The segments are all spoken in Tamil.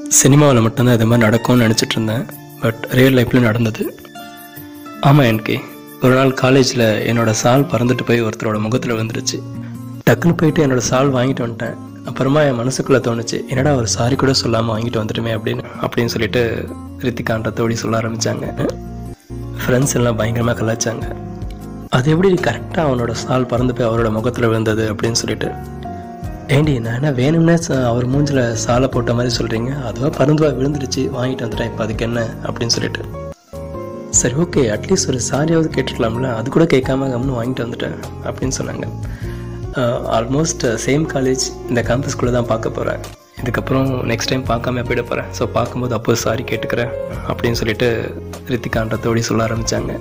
சினிமாவில் மட்டும்தான் இது மாதிரி நடக்கும்னு நினச்சிட்டு இருந்தேன் பட் ரியல் லைஃப்பில் நடந்தது ஆமாம் எனக்கு ஒரு நாள் காலேஜில் என்னோட சால் பறந்துட்டு போய் ஒருத்தரோட முகத்தில் விழுந்துருச்சு டக்குன்னு போயிட்டு என்னோட சால் வாங்கிட்டு வந்துட்டேன் அப்புறமா என் மனசுக்குள்ளே தோணுச்சு என்னடா ஒரு சாரி கூட சொல்லாமல் வாங்கிட்டு வந்துட்டுமே அப்படின்னு அப்படின்னு சொல்லிட்டு ரித்திகான்ற தோழி சொல்ல ஆரம்பித்தாங்க ஃப்ரெண்ட்ஸ் எல்லாம் பயங்கரமாக கலாய்ச்சாங்க அது எப்படி கரெக்டாக அவனோட சால் பறந்து போய் அவரோட முகத்தில் விழுந்தது அப்படின்னு சொல்லிட்டு ஏண்டி நான் என்ன வேணும்னே ச- அவர் மூஞ்சில் சாலை போட்ட மாதிரி சொல்கிறீங்க அதுவாக பறந்துவா விழுந்துடுச்சு வாங்கிட்டு வந்துட்டேன் இப்போ அதுக்கு என்ன அப்படின்னு சொல்லிட்டு சரி ஓகே அட்லீஸ்ட் ஒரு சாரியாவது கேட்டுக்கலாம்ல அது கூட கேட்காம கம்னு வாங்கிட்டு வந்துட்டேன் அப்படின்னு சொன்னாங்க ஆல்மோஸ்ட் சேம் காலேஜ் இந்த கேம்பஸ்குள்ளே தான் பார்க்க போகிறேன் இதுக்கப்புறம் நெக்ஸ்ட் டைம் பார்க்காம போயிட போகிறேன் ஸோ பார்க்கும்போது அப்போ சாரி கேட்டுக்கிறேன் அப்படின்னு சொல்லிட்டு ரித்திகான்ற தோழி சொல்ல ஆரம்பித்தாங்க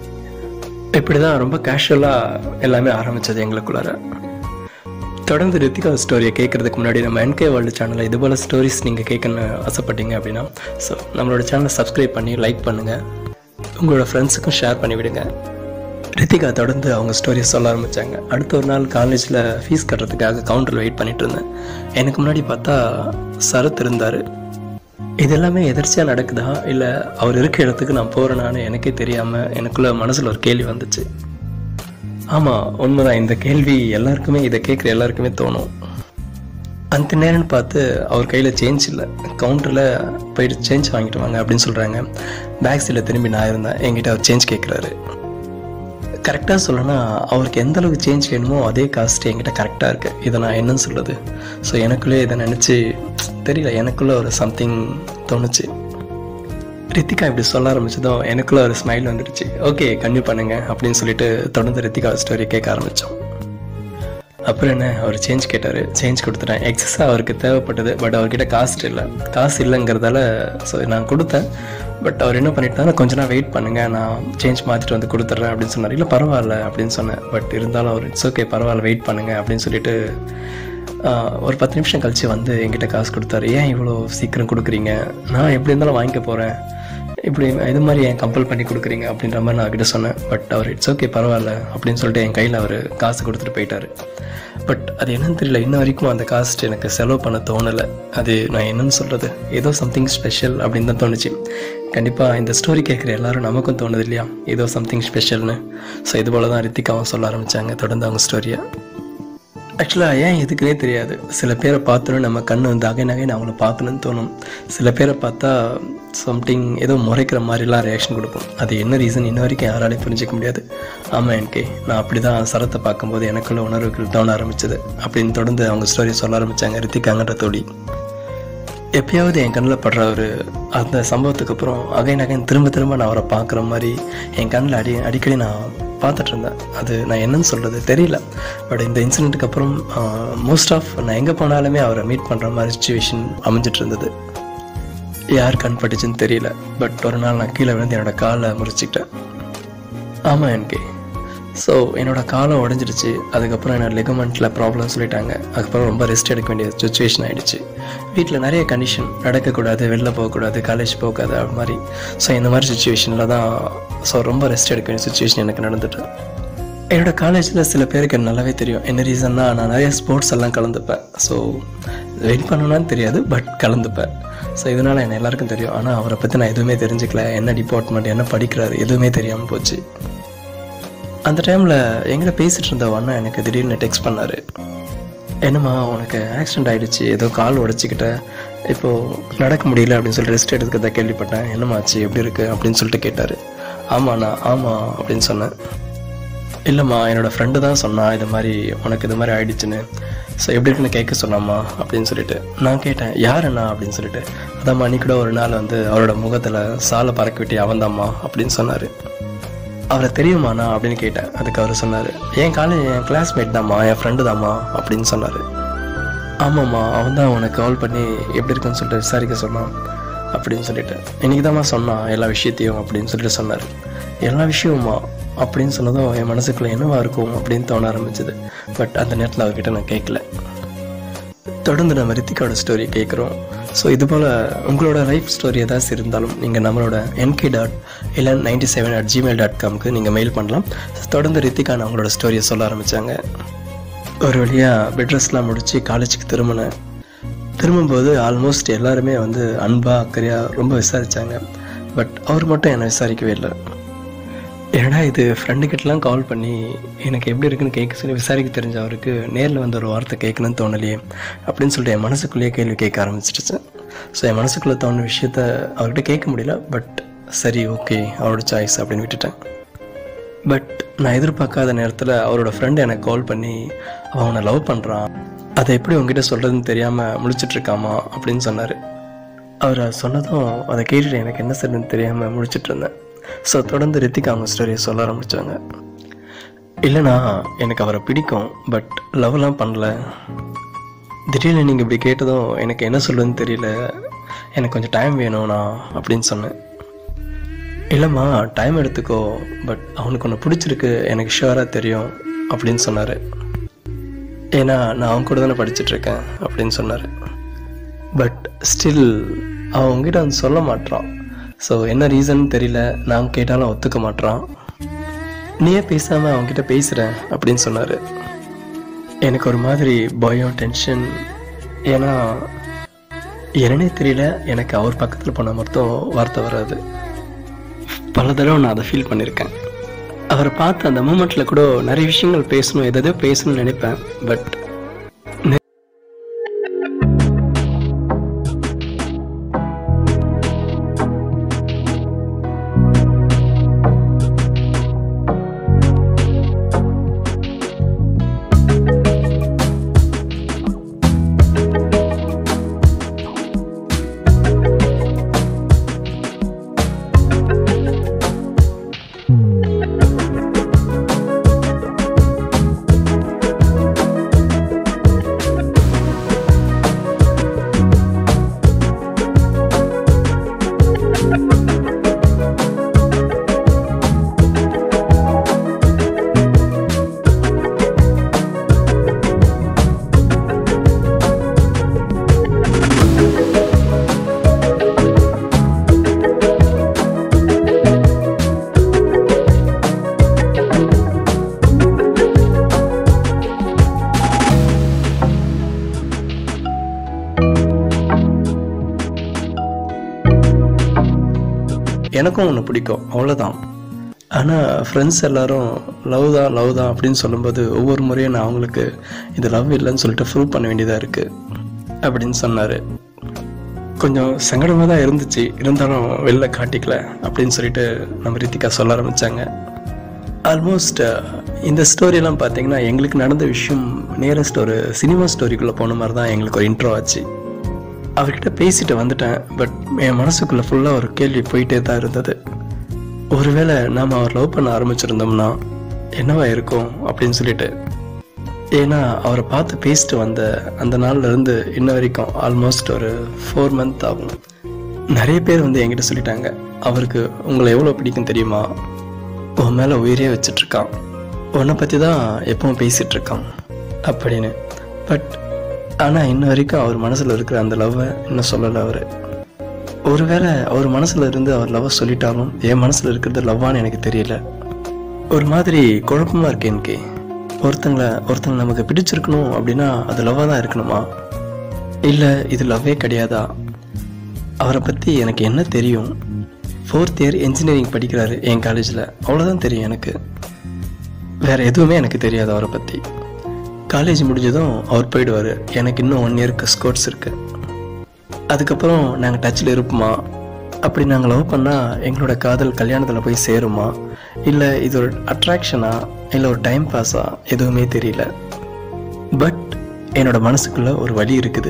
இப்படி தான் ரொம்ப கேஷுவலாக எல்லாமே ஆரம்பித்தது எங்களுக்குள்ளார தொடர்ந்து ரித்திகா ஸ்டோரியை கேட்கறதுக்கு முன்னாடி நம்ம என்கே வேர்ல்டு சேனலில் இது போல் ஸ்டோரிஸ் நீங்கள் கேட்கணும்னு ஆசைப்பட்டீங்க அப்படின்னா ஸோ நம்மளோட சேனலை சப்ஸ்கிரைப் பண்ணி லைக் பண்ணுங்கள் உங்களோட ஃப்ரெண்ட்ஸுக்கும் ஷேர் பண்ணி விடுங்க ரித்திகா தொடர்ந்து அவங்க ஸ்டோரியை சொல்ல ஆரம்பித்தாங்க அடுத்த ஒரு நாள் காலேஜில் ஃபீஸ் கட்டுறதுக்காக கவுண்டரில் வெயிட் பண்ணிட்டு இருந்தேன் எனக்கு முன்னாடி பார்த்தா சரத் இருந்தார் இது எல்லாமே எதர்ச்சியாக நடக்குதா இல்லை அவர் இருக்க இடத்துக்கு நான் போகிறேனான்னு எனக்கே தெரியாமல் எனக்குள்ள மனசில் ஒரு கேள்வி வந்துச்சு ஆமாம் உண்மைதான் இந்த கேள்வி எல்லாருக்குமே இதை கேட்குற எல்லாருக்குமே தோணும் அந்த நேரம்னு பார்த்து அவர் கையில் சேஞ்ச் இல்லை கவுண்டரில் போயிட்டு சேஞ்ச் வாங்கிட்டு வாங்க அப்படின்னு சொல்கிறாங்க பேக் சைடில் திரும்பி நான் இருந்தேன் என்கிட்ட அவர் சேஞ்ச் கேட்குறாரு கரெக்டாக சொல்லணும்னா அவருக்கு எந்த அளவுக்கு சேஞ்ச் வேணுமோ அதே காஸ்ட் என்கிட்ட கரெக்டாக இருக்கு இதை நான் என்னன்னு சொல்லுது ஸோ எனக்குள்ளே இதை நினச்சி தெரியல எனக்குள்ளே ஒரு சம்திங் தோணுச்சு ரித்திகா இப்படி சொல்ல ஆரம்பிச்சதும் எனக்குள்ள ஒரு ஸ்மைல் வந்துடுச்சு ஓகே கன்டினியூ பண்ணுங்க அப்படின்னு சொல்லிட்டு தொடர்ந்து ரித்திகா ஸ்டோரி கேட்க ஆரம்பித்தோம் அப்புறம் என்ன அவர் சேஞ்ச் கேட்டார் சேஞ்ச் கொடுத்துட்டேன் எக்ஸஸாக அவருக்கு தேவைப்பட்டது பட் அவர்கிட்ட காசு இல்லை காசு இல்லைங்கிறதால ஸோ நான் கொடுத்தேன் பட் அவர் என்ன பண்ணிட்டாரு கொஞ்ச நேரம் வெயிட் பண்ணுங்க நான் சேஞ்ச் மாற்றிட்டு வந்து கொடுத்துட்றேன் அப்படின்னு சொன்னார் இல்லை பரவாயில்ல அப்படின்னு சொன்னேன் பட் இருந்தாலும் அவர் இட்ஸ் ஓகே பரவாயில்ல வெயிட் பண்ணுங்க அப்படின்னு சொல்லிட்டு ஆஹ், ஒரு பத்து நிமிஷம் கழிச்சு வந்து என்கிட்ட காசு கொடுத்தாரு ஏன் இவ்வளோ சீக்கிரம் கொடுக்குறீங்க நான் எப்படி இருந்தாலும் வாங்கிக்க போகிறேன் இப்படி இது மாதிரி ஏன் கம்பல் பண்ணி கொடுக்குறீங்க அப்படின்ற மாதிரி நான் அவர்கிட்ட சொன்னேன் பட் அவர் இட்ஸ் ஓகே பரவாயில்ல அப்படின்னு சொல்லிட்டு என் கையில் அவர் காசு கொடுத்துட்டு போயிட்டாரு பட் அது என்னன்னு தெரியல இன்ன வரைக்கும் அந்த காஸ்ட் எனக்கு செலவு பண்ண தோணலை அது நான் என்னன்னு சொல்கிறது ஏதோ சம்திங் ஸ்பெஷல் அப்படின்னு தான் தோணுச்சு கண்டிப்பாக இந்த ஸ்டோரி கேட்குற எல்லாரும் நமக்கும் தோணுது இல்லையா ஏதோ சம்திங் ஸ்பெஷல்னு ஸோ இது போல தான் ரித்திகாவும் சொல்ல ஆரம்பித்தாங்க தொடர்ந்து அவங்க ஸ்டோரியை ஆக்சுவலாக ஏன் எதுக்குனே தெரியாது சில பேரை பார்த்தோன்னே நம்ம கண்ணு வந்து அகை நகை அவங்கள பார்க்கணும்னு தோணும் சில பேரை பார்த்தா சம்திங் ஏதோ முறைக்கிற மாதிரிலாம் ரியாக்ஷன் கொடுக்கும் அது என்ன ரீசன் இன்ன வரைக்கும் யாராலையும் புரிஞ்சிக்க முடியாது ஆமாம் எனக்கு நான் அப்படி தான் சரத்தை பார்க்கும்போது எனக்குள்ள உணர்வுகள் தோண ஆரம்பிச்சது அப்படின்னு தொடர்ந்து அவங்க ஸ்டோரி சொல்ல ஆரம்பித்தாங்க ரித்திகாங்கன்ற தோழி எப்பயாவது என் கண்ணில் படுற ஒரு அந்த சம்பவத்துக்கு அப்புறம் அகைன் அகைன் திரும்ப திரும்ப நான் அவரை பார்க்குற மாதிரி என் கண்ணில் அடி அடிக்கடி நான் பார்த்துட்டு இருந்தேன் அது நான் என்னன்னு சொல்கிறது தெரியல பட் இந்த இன்சிடெண்ட்டுக்கு அப்புறம் மோஸ்ட் ஆஃப் நான் எங்கே போனாலுமே அவரை மீட் பண்ணுற மாதிரி சுச்சுவேஷன் அமைஞ்சிட்டு இருந்தது யார் கண் பட்டுச்சுன்னு தெரியல பட் ஒரு நாள் நான் கீழே விழுந்து என்னோட காலை முறிச்சிக்கிட்டேன் ஆமாம் எனக்கு ஸோ என்னோட காலம் உடஞ்சிடுச்சு அதுக்கப்புறம் என்னோட லெகமெண்ட்டில் ப்ராப்ளம் சொல்லிட்டாங்க அதுக்கப்புறம் ரொம்ப ரெஸ்ட் எடுக்க வேண்டிய சுச்சுவேஷன் ஆயிடுச்சு வீட்டில் நிறைய கண்டிஷன் நடக்கக்கூடாது வெளில போகக்கூடாது காலேஜ் போகாது அது மாதிரி ஸோ இந்த மாதிரி சுச்சுவேஷனில் தான் ஸோ ரொம்ப ரெஸ்ட் எடுக்க வேண்டிய சுச்சுவேஷன் எனக்கு நடந்துட்டு என்னோட காலேஜில் சில பேருக்கு எனக்கு நல்லாவே தெரியும் என்ன ரீசன்னா நான் நிறைய ஸ்போர்ட்ஸ் எல்லாம் கலந்துப்பேன் ஸோ வெயிட் பண்ணணும்னு தெரியாது பட் கலந்துப்பேன் ஸோ இதனால் என்ன எல்லாருக்கும் தெரியும் ஆனால் அவரை பற்றி நான் எதுவுமே தெரிஞ்சுக்கல என்ன டிபார்ட்மெண்ட் என்ன படிக்கிறாரு எதுவுமே தெரியாமல் போச்சு அந்த டைமில் எங்கிட்ட பேசிகிட்டு இருந்த அண்ணா எனக்கு திடீர்னு டெக்ஸ்ட் பண்ணார் என்னம்மா உனக்கு ஆக்சிடென்ட் ஆயிடுச்சு ஏதோ கால் உடச்சிக்கிட்ட இப்போது நடக்க முடியல அப்படின்னு சொல்லிட்டு ரெஸ்ட் எடுத்துக்கிறத கேள்விப்பட்டேன் என்னம்மா ஆச்சு எப்படி இருக்கு அப்படின்னு சொல்லிட்டு கேட்டார் ஆமாண்ணா ஆமாம் அப்படின்னு சொன்னேன் இல்லைம்மா என்னோட ஃப்ரெண்டு தான் சொன்னா இது மாதிரி உனக்கு இது மாதிரி ஆயிடுச்சுன்னு ஸோ எப்படி இருக்குன்னு கேட்க சொன்னாம்மா அப்படின்னு சொல்லிட்டு நான் கேட்டேன் யார் அண்ணா அப்படின்னு சொல்லிட்டு அதாம்மா நீ கூட ஒரு நாள் வந்து அவரோட முகத்தில் சாலை பறக்க விட்டி அவன்தாம்மா அப்படின்னு சொன்னார் அவரை தெரியுமாண்ணா அப்படின்னு கேட்டேன் அதுக்கு அவர் சொன்னார் என் காலேஜ் என் கிளாஸ்மேட் தாம்மா என் ஃப்ரெண்டு தாம்மா அப்படின்னு சொன்னார் ஆமாம்மா அவன் தான் உனக்கு கால் பண்ணி எப்படி இருக்குன்னு சொல்லிட்டு விசாரிக்க சொன்னான் அப்படின்னு சொல்லிட்டு இன்னைக்கு தாம்மா சொன்னான் எல்லா விஷயத்தையும் அப்படின்னு சொல்லிட்டு சொன்னார் எல்லா விஷயமுமா அப்படின்னு சொன்னதும் என் மனசுக்குள்ள என்னவா இருக்கும் அப்படின்னு தோண ஆரம்பிச்சது பட் அந்த நேரத்தில் அவர்கிட்ட நான் கேட்கல தொடர்ந்து நம்ம ரித்திகாவோட ஸ்டோரி கேட்குறோம் ஸோ இது போல் உங்களோட லைஃப் ஸ்டோரி ஏதாச்சும் இருந்தாலும் நீங்கள் நம்மளோட என்கே டாட் இல்லை ninety seven at Gmail dot காம்க்கு நீங்கள் மெயில் பண்ணலாம் தொடர்ந்து ரித்திகா அவங்களோட ஸ்டோரியை சொல்ல ஆரம்பித்தாங்க ஒரு வழியாக பெட் ரெஸ்ட்லாம் முடித்து காலேஜுக்கு திரும்பினேன் திரும்பும்போது ஆல்மோஸ்ட் எல்லாருமே வந்து அன்பா அக்கறையாக ரொம்ப விசாரித்தாங்க பட் அவர் மட்டும் என்னை விசாரிக்கவே இல்லை ஏன்னா இது ஃப்ரெண்டுக்கிட்டலாம் கால் பண்ணி எனக்கு எப்படி இருக்குன்னு கேட்க சொல்லி விசாரிக்க தெரிஞ்ச அவருக்கு நேரில் வந்து ஒரு வார்த்தை கேட்கணும்னு தோணலையே அப்படின்னு சொல்லிட்டு என் மனசுக்குள்ளேயே கேள்வி கேட்க ஆரம்பிச்சிருச்சு ஸோ என் மனசுக்குள்ளே தோணுன விஷயத்த அவர்கிட்ட கேட்க முடியல பட் சரி ஓகே அவரோட சாய்ஸ் அப்படின்னு விட்டுட்டேன் பட் நான் எதிர்பார்க்காத நேரத்தில் அவரோட ஃப்ரெண்டு எனக்கு கால் பண்ணி அவன் அவனை லவ் பண்ணுறான் அதை எப்படி உங்ககிட்ட சொல்கிறதுன்னு தெரியாமல் முழிச்சிட்ருக்காமா அப்படின்னு சொன்னார் அவர் அது சொன்னதும் அதை கேட்டுட்டு எனக்கு என்ன சொல்லுன்னு தெரியாமல் முழிச்சிட்டு இருந்தேன் ஸோ தொடர்ந்து ரித்திகா அவங்க ஸ்டோரியை சொல்ல ஆரம்பித்தாங்க இல்லைண்ணா எனக்கு அவரை பிடிக்கும் பட் லவ்லாம் பண்ணல திடீர்னு நீங்கள் இப்படி கேட்டதும் எனக்கு என்ன சொல்லுன்னு தெரியல எனக்கு கொஞ்சம் டைம் வேணும்ண்ணா அப்படின்னு சொன்னேன் இல்லைம்மா டைம் எடுத்துக்கோ பட் அவனுக்கு ஒன்று பிடிச்சிருக்கு எனக்கு ஷுவராக தெரியும் அப்படின்னு சொன்னார் ஏன்னா நான் அவன் கூட தானே படிச்சுட்ருக்கேன் அப்படின்னு சொன்னார் பட் ஸ்டில் அவன் உங்ககிட்ட வந்து சொல்ல மாட்றான் ஸோ என்ன ரீசன் தெரியல நான் கேட்டாலும் ஒத்துக்க மாட்றான் நீயே பேசாமல் அவன்கிட்ட பேசுகிறேன் அப்படின்னு சொன்னார் எனக்கு ஒரு மாதிரி பயம் டென்ஷன் ஏன்னா என்னன்னே தெரியல எனக்கு அவர் பக்கத்தில் போனால் மட்டும் வார்த்தை வராது பல தடவை நான் அதை ஃபீல் பண்ணியிருக்கேன் அவரை பார்த்து அந்த மூமெண்ட்டில் கூட நிறைய விஷயங்கள் பேசணும் எதாவது பேசணும்னு நினைப்பேன் பட் எனக்கும் ஒன்று பிடிக்கும் அவ்வளோதான் ஆனால் ஃப்ரெண்ட்ஸ் எல்லாரும் லவ் தான் லவ் தான் அப்படின்னு சொல்லும்போது ஒவ்வொரு முறையும் நான் அவங்களுக்கு இது லவ் இல்லைன்னு சொல்லிட்டு ப்ரூவ் பண்ண வேண்டியதாக இருக்குது அப்படின்னு சொன்னார் கொஞ்சம் சங்கடமாக தான் இருந்துச்சு இருந்தாலும் வெளில காட்டிக்கல அப்படின்னு சொல்லிட்டு நம்ம ரித்திகா சொல்ல ஆரம்பித்தாங்க ஆல்மோஸ்ட் இந்த ஸ்டோரியெல்லாம் பார்த்தீங்கன்னா எங்களுக்கு நடந்த விஷயம் நியரஸ்ட் ஒரு சினிமா ஸ்டோரிக்குள்ளே போன மாதிரி தான் எங்களுக்கு ஒரு இன்ட்ரோ ஆச்சு அவர்கிட்ட பேசிட்டு வந்துட்டேன் பட் என் மனசுக்குள்ளே ஃபுல்லாக ஒரு கேள்வி போயிட்டே தான் இருந்தது ஒருவேளை நாம் அவர் லவ் பண்ண ஆரம்பிச்சிருந்தோம்னா என்னவா இருக்கும் அப்படின்னு சொல்லிட்டு ஏன்னா அவரை பார்த்து பேசிட்டு வந்த அந்த நாள்ல இருந்து இன்ன வரைக்கும் ஆல்மோஸ்ட் ஒரு ஃபோர் மந்த் ஆகும் நிறைய பேர் வந்து என்கிட்ட சொல்லிட்டாங்க அவருக்கு உங்களை எவ்வளோ பிடிக்கும் தெரியுமா உன் மேலே உயிரே வச்சிட்ருக்கான் உன்னை பற்றி தான் எப்பவும் பேசிகிட்டு இருக்கான் அப்படின்னு பட் ஆனால் இன்ன வரைக்கும் அவர் மனசில் இருக்கிற அந்த லவ்வை இன்னும் சொல்லலை அவர் ஒருவேளை அவர் மனசில் இருந்து அவர் லவ்வை சொல்லிட்டாலும் என் மனசில் இருக்கிறது லவ்வான்னு எனக்கு தெரியல ஒரு மாதிரி குழப்பமா இருக்கு எனக்கு ஒருத்தங்களை ஒருத்தங்களை நமக்கு பிடிச்சிருக்கணும் அப்படின்னா அது லவ்வாக தான் இருக்கணுமா இல்லை இது லவ்வே கிடையாதா அவரை பற்றி எனக்கு என்ன தெரியும் ஃபோர்த் இயர் இன்ஜினியரிங் படிக்கிறாரு என் காலேஜில் அவ்வளோதான் தெரியும் எனக்கு வேற எதுவுமே எனக்கு தெரியாது அவரை பற்றி காலேஜ் முடிஞ்சதும் அவர் போயிடுவார் எனக்கு இன்னும் ஒன் இயருக்கு ஸ்கோர்ட்ஸ் இருக்கு அதுக்கப்புறம் நாங்கள் டச்சில் இருப்போமா அப்படி நாங்கள் லவ் பண்ணால் எங்களோட காதல் கல்யாணத்தில் போய் சேருமா இல்லை இது ஒரு அட்ராக்ஷனா இல்லை ஒரு டைம் பாஸா எதுவுமே தெரியல பட் என்னோட மனசுக்குள்ள ஒரு வலி இருக்குது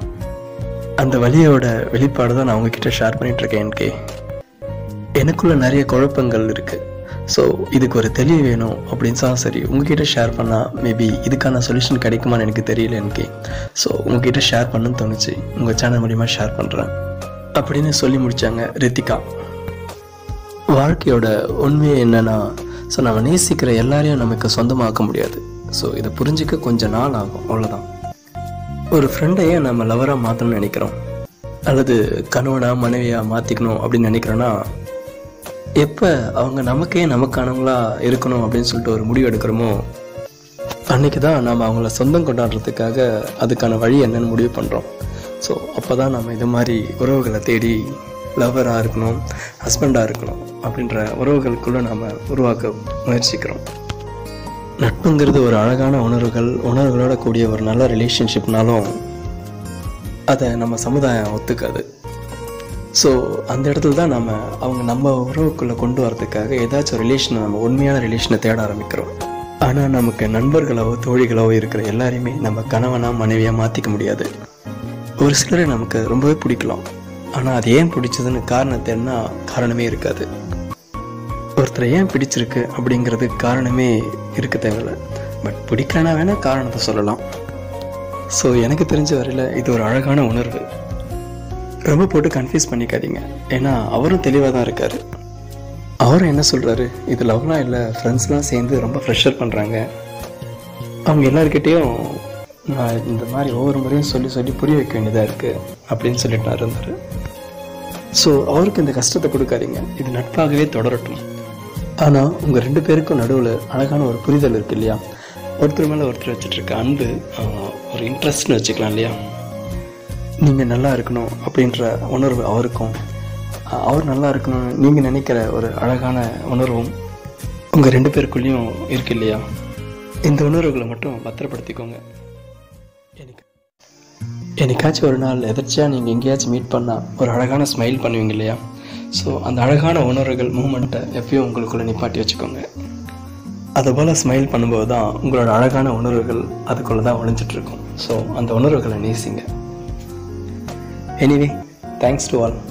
அந்த வலியோட வெளிப்பாடு தான் நான் உங்ககிட்ட ஷேர் பண்ணிட்டு இருக்கேன் எனக்கு எனக்குள்ள நிறைய குழப்பங்கள் இருக்கு ஸோ இதுக்கு ஒரு தெளிவு வேணும் அப்படின்னு தான் சரி உங்ககிட்ட ஷேர் பண்ணால் மேபி இதுக்கான சொல்யூஷன் கிடைக்குமான்னு எனக்கு தெரியல எனக்கு ஸோ உங்ககிட்ட ஷேர் பண்ணணும்னு தோணுச்சு உங்கள் சேனல் மூலிமா ஷேர் பண்ணுறேன் அப்படின்னு சொல்லி முடிச்சாங்க ரித்திகா வாழ்க்கையோட உண்மையே என்னன்னா ஸோ நம்ம நேசிக்கிற எல்லாரையும் நமக்கு சொந்தமாக்க முடியாது ஸோ இதை புரிஞ்சிக்க கொஞ்சம் நாள் ஆகும் அவ்வளோதான் ஒரு ஃப்ரெண்டையே நம்ம லவராக மாற்றணும்னு நினைக்கிறோம் அல்லது கணவனா மனைவியா மாற்றிக்கணும் அப்படின்னு நினைக்கிறோன்னா எப்போ அவங்க நமக்கே நமக்கானவங்களா இருக்கணும் அப்படின்னு சொல்லிட்டு ஒரு முடிவு எடுக்கிறோமோ அன்னைக்கு தான் நாம் அவங்கள சொந்தம் கொண்டாடுறதுக்காக அதுக்கான வழி என்னன்னு முடிவு பண்ணுறோம் ஸோ அப்போ தான் நம்ம இது மாதிரி உறவுகளை தேடி லவராக இருக்கணும் ஹஸ்பண்டாக இருக்கணும் அப்படின்ற உறவுகளுக்குள்ளே நாம் உருவாக்க முயற்சிக்கிறோம் நட்புங்கிறது ஒரு அழகான உணர்வுகள் உணர்வுகளோட கூடிய ஒரு நல்ல ரிலேஷன்ஷிப்னாலும் அதை நம்ம சமுதாயம் ஒத்துக்காது ஸோ அந்த இடத்துல தான் நம்ம அவங்க நம்ம உறவுக்குள்ளே கொண்டு வரதுக்காக ஏதாச்சும் ஒரு ரிலேஷனை நம்ம உண்மையான ரிலேஷனை தேட ஆரம்பிக்கிறோம் ஆனால் நமக்கு நண்பர்களோ தோழிகளோ இருக்கிற எல்லாரையுமே நம்ம கணவனாக மனைவியாக மாற்றிக்க முடியாது ஒரு சிலரை நமக்கு ரொம்பவே பிடிக்கலாம் ஆனால் அது ஏன் பிடிச்சதுன்னு காரணத்தை என்ன காரணமே இருக்காது ஒருத்தரை ஏன் பிடிச்சிருக்கு அப்படிங்கிறது காரணமே இருக்க தேவையில்ல பட் பிடிக்கலனா வேணால் காரணத்தை சொல்லலாம் ஸோ எனக்கு தெரிஞ்ச வரையில் இது ஒரு அழகான உணர்வு ரொம்ப போட்டு கன்ஃபியூஸ் பண்ணிக்காதீங்க ஏன்னா அவரும் தெளிவாக தான் இருக்கார் அவரும் என்ன சொல்கிறாரு இது லவ்லாம் இல்லை ஃப்ரெண்ட்ஸ்லாம் சேர்ந்து ரொம்ப ப்ரெஷர் பண்ணுறாங்க அவங்க எல்லாருக்கிட்டேயும் நான் இந்த மாதிரி ஒவ்வொரு முறையும் சொல்லி சொல்லி புரிய வைக்க வேண்டியதாக இருக்குது அப்படின்னு சொல்லிட்டு நான் இருந்தார் ஸோ அவருக்கு இந்த கஷ்டத்தை கொடுக்காதீங்க இது நட்பாகவே தொடரட்டும் ஆனால் உங்கள் ரெண்டு பேருக்கும் நடுவில் அழகான ஒரு புரிதல் இருக்கு இல்லையா ஒருத்தர் மேலே ஒருத்தர் வச்சுட்டு இருக்க அன்பு ஆஹ், ஒரு இன்ட்ரெஸ்ட்னு வச்சுக்கலாம் இல்லையா நீங்கள் நல்லா இருக்கணும் அப்படின்ற உணர்வு அவருக்கும் அஹ், அவர் நல்லா இருக்கணும்னு நீங்கள் நினைக்கிற ஒரு அழகான உணர்வும் உங்கள் ரெண்டு பேருக்குள்ளேயும் இருக்கு இல்லையா இந்த உணர்வுகளை மட்டும் பத்திரப்படுத்திக்கோங்க எனக்கு என்னைக்காச்சும் ஒரு நாள் எதாச்சும் நீங்கள் எங்கேயாச்சும் மீட் பண்ணால் ஒரு அழகான ஸ்மைல் பண்ணுவீங்க இல்லையா ஸோ அந்த அழகான உணர்வுகள் மூமெண்ட்டை எப்பயும் உங்களுக்குள்ளே நிப்பாட்டி வச்சுக்கோங்க அதுபோல் ஸ்மைல் பண்ணும்போது தான் உங்களோட அழகான உணர்வுகள் அதுக்குள்ளே தான் ஒளிஞ்சிட்டு இருக்கும் ஸோ அந்த உணர்வுகளை நேசிங்க எனிவே தேங்க்ஸ் டு ஆல்